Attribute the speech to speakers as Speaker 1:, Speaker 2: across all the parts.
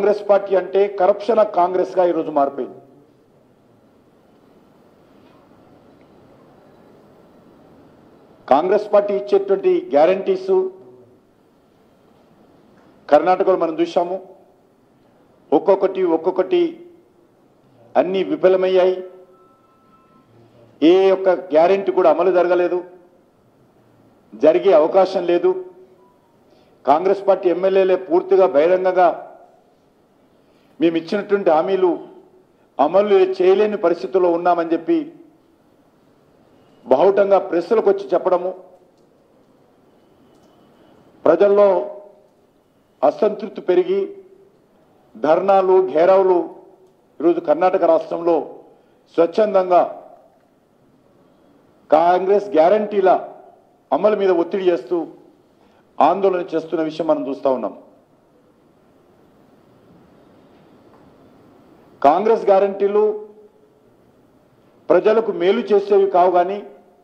Speaker 1: Congress party అంటే corruption of Congress గా ఈరోజు మారిపోయింది కాంగ్రెస్ పార్టీ ఇచ్చేటువంటి గ్యారంటీస్ కర్ణాటకలో మనం చూసాము ఒక్కొక్కటి ఒక్కొక్కటి అన్ని విఫలమయ్యాయి ఏ ఒక్క గ్యారెంటీ కూడా అమలు జరగలేదు జరిగే అవకాశం లేదు కాంగ్రెస్ పార్టీ ఎమ్మెల్యేలే పూర్తిగా బహిరంగంగా మేము ఇచ్చినటువంటి హామీలు అమలు చేయలేని పరిస్థితుల్లో ఉన్నామని చెప్పి బాహుటంగా ప్రెస్సులకు వచ్చి చెప్పడము ప్రజల్లో అసంతృప్తి పెరిగి ధర్నాలు ఘేరావులు ఈరోజు కర్ణాటక రాష్ట్రంలో స్వచ్ఛందంగా కాంగ్రెస్ గ్యారంటీల అమలు మీద ఒత్తిడి చేస్తూ ఆందోళన చేస్తున్న విషయం మనం చూస్తా ఉన్నాం కాంగ్రెస్ గ్యారంటీలు ప్రజలకు మేలు చేసేవి కావు కానీ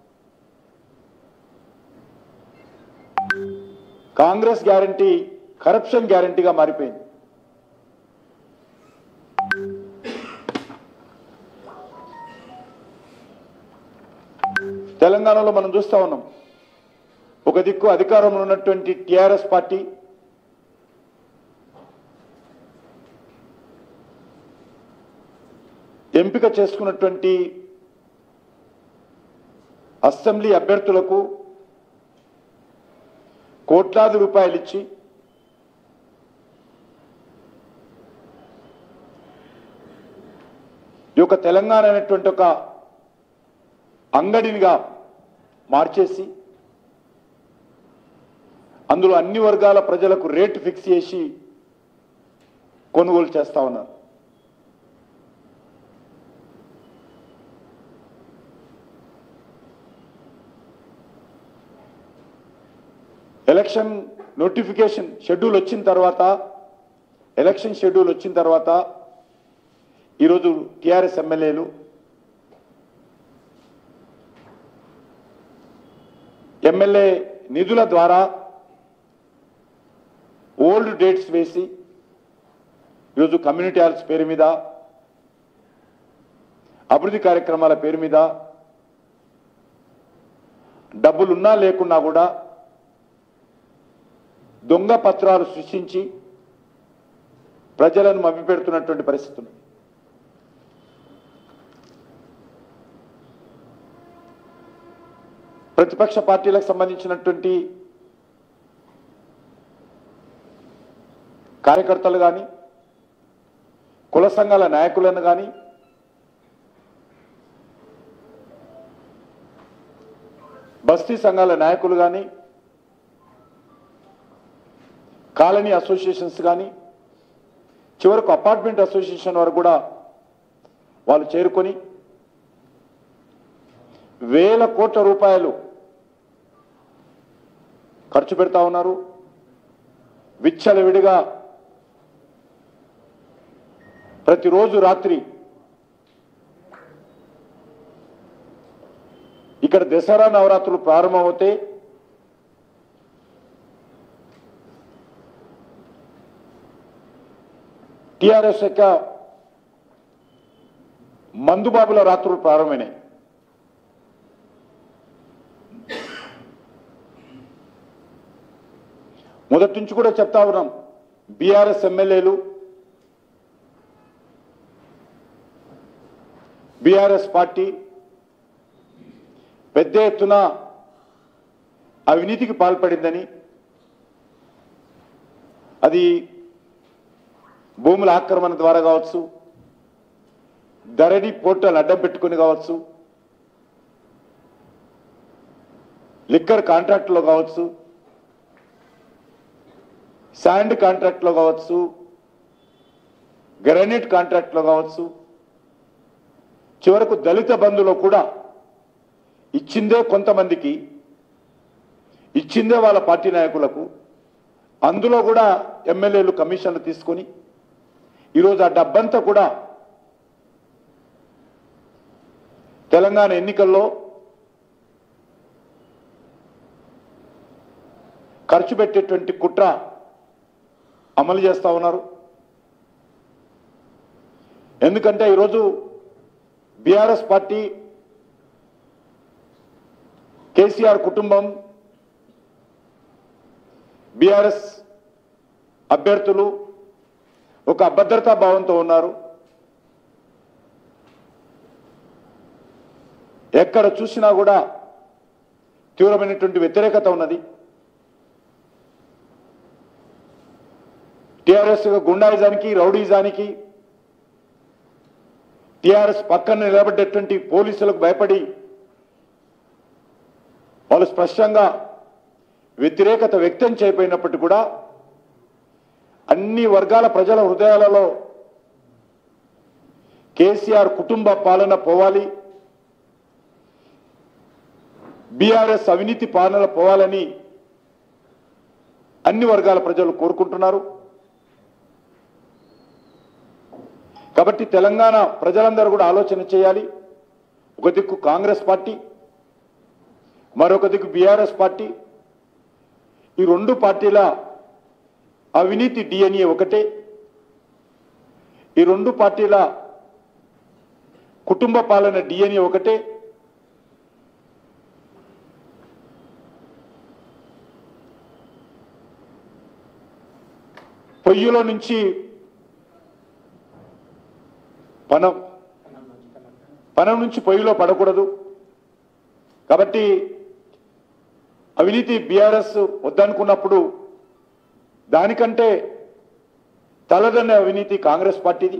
Speaker 1: కాంగ్రెస్ గ్యారంటీ కరప్షన్ గ్యారంటీగా మారిపోయింది తెలంగాణలో మనం చూస్తా ఉన్నాం ఒక దిక్కు అధికారంలో ఉన్నటువంటి టిఆర్ఎస్ పార్టీ ఎంపిక చేసుకున్నటువంటి అసెంబ్లీ అభ్యర్థులకు కోట్లాది రూపాయలు ఇచ్చి ఈ యొక్క తెలంగాణ అనేటువంటి ఒక అంగడినిగా మార్చేసి అందులో అన్ని వర్గాల ప్రజలకు రేటు ఫిక్స్ చేసి కొనుగోలు చేస్తా ఉన్నారు ఎలక్షన్ నోటిఫికేషన్ షెడ్యూల్ వచ్చిన తర్వాత ఎలక్షన్ షెడ్యూల్ వచ్చిన తర్వాత ఈరోజు టిఆర్ఎస్ ఎమ్మెల్యేలు ఎమ్మెల్యే నిధుల ద్వారా ఓల్డ్ డేట్స్ వేసి ఈరోజు కమ్యూనిటీ హాల్స్ పేరు మీద అభివృద్ధి కార్యక్రమాల పేరు మీద డబ్బులున్నా లేకున్నా కూడా దొంగ పత్రాలు సృష్టించి ప్రజలను మభ్యపెడుతున్నటువంటి పరిస్థితి ఉంది ప్రతిపక్ష పార్టీలకు సంబంధించినటువంటి కార్యకర్తలు కానీ కుల సంఘాల నాయకులను కానీ బస్తీ సంఘాల నాయకులు కానీ కాలనీ అసోసియేషన్స్ కానీ చివరకు అపార్ట్మెంట్ అసోసియేషన్ వరకు కూడా వాళ్ళు చేరుకొని వేల కోట్ల రూపాయలు ఖర్చు పెడతా ఉన్నారు విచ్చలవిడిగా ప్రతిరోజు రాత్రి ఇక్కడ దసరా నవరాత్రులు ప్రారంభమవుతే టిఆర్ఎస్ యొక్క మందుబాబుల రాత్రులు ప్రారంభమైనాయి మొదటి నుంచి కూడా చెప్తా ఉన్నాం బీఆర్ఎస్ ఎమ్మెల్యేలు బీఆర్ఎస్ పార్టీ పెద్ద ఎత్తున అవినీతికి పాల్పడిందని అది భూముల ఆక్రమణ ద్వారా కావచ్చు ధరణి పోర్టల్ అడ్డం పెట్టుకుని కావచ్చు లిక్కర్ కాంట్రాక్ట్లో కావచ్చు శాండ్ కాంట్రాక్ట్లో కావచ్చు గ్రానైట్ కాంట్రాక్ట్లో కావచ్చు చివరకు దళిత బంధులో కూడా ఇచ్చిందే కొంతమందికి ఇచ్చిందే వాళ్ళ పార్టీ నాయకులకు అందులో కూడా ఎమ్మెల్యేలు కమిషన్లు తీసుకొని ఈరోజు ఆ డబ్బంతా కూడా తెలంగాణ ఎన్నికల్లో ఖర్చు పెట్టేటువంటి కుట్ర అమలు చేస్తా ఉన్నారు ఎందుకంటే ఈరోజు బీఆర్ఎస్ పార్టీ కేసీఆర్ కుటుంబం బీఆర్ఎస్ అభ్యర్థులు ఒక అభద్రతా భావంతో ఉన్నారు ఎక్కడ చూసినా కూడా తీవ్రమైనటువంటి వ్యతిరేకత ఉన్నది టిఆర్ఎస్ గుండాయిజానికి రౌడీజానికి టిఆర్ఎస్ పక్కన నిలబడ్డటువంటి పోలీసులకు భయపడి వాళ్ళు స్పష్టంగా వ్యతిరేకత వ్యక్తం చేయకపోయినప్పటికీ కూడా అన్ని వర్గాల ప్రజల హృదయాలలో కేసీఆర్ కుటుంబ పాలన పోవాలి బీఆర్ఎస్ అవినీతి పాలన పోవాలని అన్ని వర్గాల ప్రజలు కోరుకుంటున్నారు కాబట్టి తెలంగాణ ప్రజలందరూ కూడా ఆలోచన చేయాలి ఒక దిక్కు కాంగ్రెస్ పార్టీ మరొక దిక్కు బీఆర్ఎస్ పార్టీ ఈ రెండు పార్టీల అవినీతి డిఎన్ఏ ఒకటే ఈ రెండు పార్టీల కుటుంబ పాలన డిఎన్ఏ ఒకటే పొయ్యిలో నుంచి పనం పనం నుంచి పొయ్యిలో పడకూడదు కాబట్టి అవినీతి బీఆర్ఎస్ వద్దనుకున్నప్పుడు దానికంటే తలదన్న అవినీతి కాంగ్రెస్ పార్టీది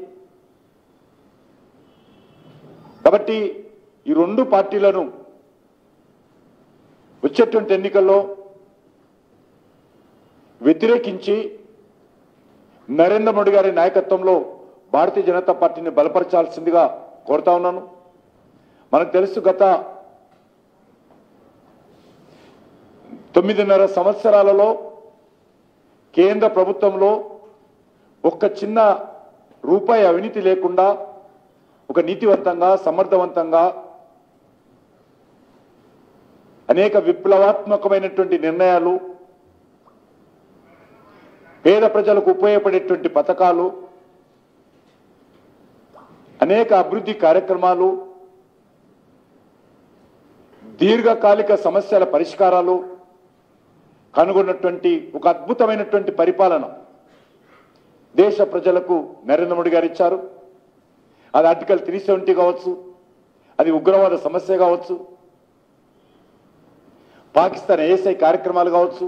Speaker 1: కాబట్టి ఈ రెండు పార్టీలను వచ్చేటువంటి ఎన్నికల్లో వ్యతిరేకించి నరేంద్ర మోడీ గారి నాయకత్వంలో భారతీయ జనతా పార్టీని బలపరచాల్సిందిగా కోరుతా ఉన్నాను మనకు తెలుసు గత తొమ్మిదిన్నర సంవత్సరాలలో కేంద్ర ప్రభుత్వంలో ఒక్క చిన్న రూపాయి అవినీతి లేకుండా ఒక నీతివంతంగా సమర్థవంతంగా అనేక విప్లవాత్మకమైనటువంటి నిర్ణయాలు పేద ప్రజలకు ఉపయోగపడేటువంటి పథకాలు అనేక అభివృద్ధి కార్యక్రమాలు దీర్ఘకాలిక సమస్యల పరిష్కారాలు కనుగొన్నటువంటి ఒక అద్భుతమైనటువంటి పరిపాలన దేశ ప్రజలకు నరేంద్ర మోడీ గారు ఇచ్చారు అది ఆర్టికల్ త్రీ సెవెంటీ కావచ్చు అది ఉగ్రవాద సమస్య కావచ్చు పాకిస్తాన్ ఏఎస్ఐ కార్యక్రమాలు కావచ్చు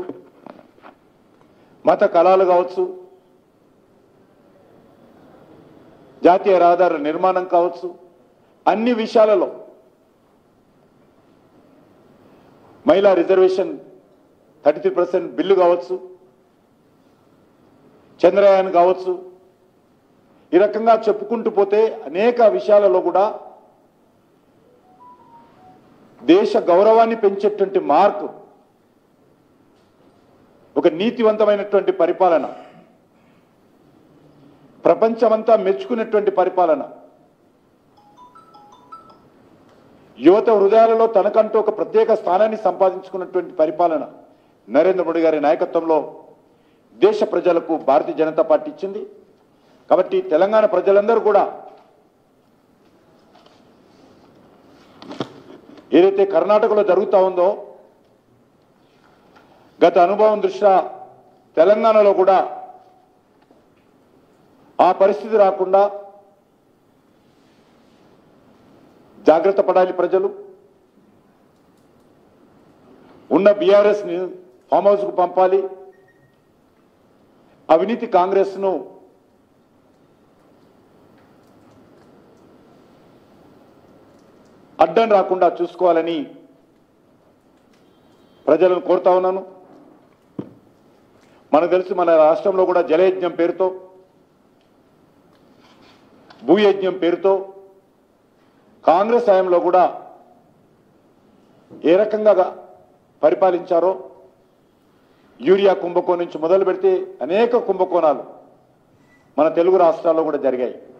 Speaker 1: మత కళాలు కావచ్చు జాతీయ రహదారుల నిర్మాణం కావచ్చు అన్ని విషయాలలో మహిళా reservation thirty three percent bill కావచ్చు చంద్రయాన్ కావచ్చు ఈ రకంగా చెప్పుకుంటూ పోతే అనేక విషయాలలో కూడా దేశ గౌరవాన్ని పెంచేటువంటి మార్కు ఒక నీతివంతమైనటువంటి పరిపాలన ప్రపంచమంతా మెచ్చుకునేటువంటి పరిపాలన యువత హృదయాలలో తనకంటూ ఒక ప్రత్యేక స్థానాన్ని సంపాదించుకున్నటువంటి పరిపాలన నరేంద్ర మోడీ గారి నాయకత్వంలో దేశ ప్రజలకు భారతీయ జనతా పార్టీ ఇచ్చింది కాబట్టి తెలంగాణ ప్రజలందరూ కూడా ఏదైతే కర్ణాటకలో జరుగుతూ ఉందో గత అనుభవం దృష్ట్యా తెలంగాణలో కూడా ఆ పరిస్థితి రాకుండా జాగ్రత్త పడాలి ప్రజలు ఉన్న బీఆర్ఎస్ ని ఫామ్ హౌస్ కు పంపాలి అవినీతి కాంగ్రెస్ ను అడ్డం రాకుండా చూసుకోవాలని ప్రజలను కోరుతా ఉన్నాను మనకు తెలుసు మన రాష్ట్రంలో కూడా జలయజ్ఞం పేరుతో భూయజ్ఞం పేరుతో కాంగ్రెస్ హయాంలో కూడా ఏ రకంగా పరిపాలించారో యూరియా కుంభకోణం నుంచి మొదలు పెడితే అనేక కుంభకోణాలు మన తెలుగు రాష్ట్రాల్లో కూడా జరిగాయి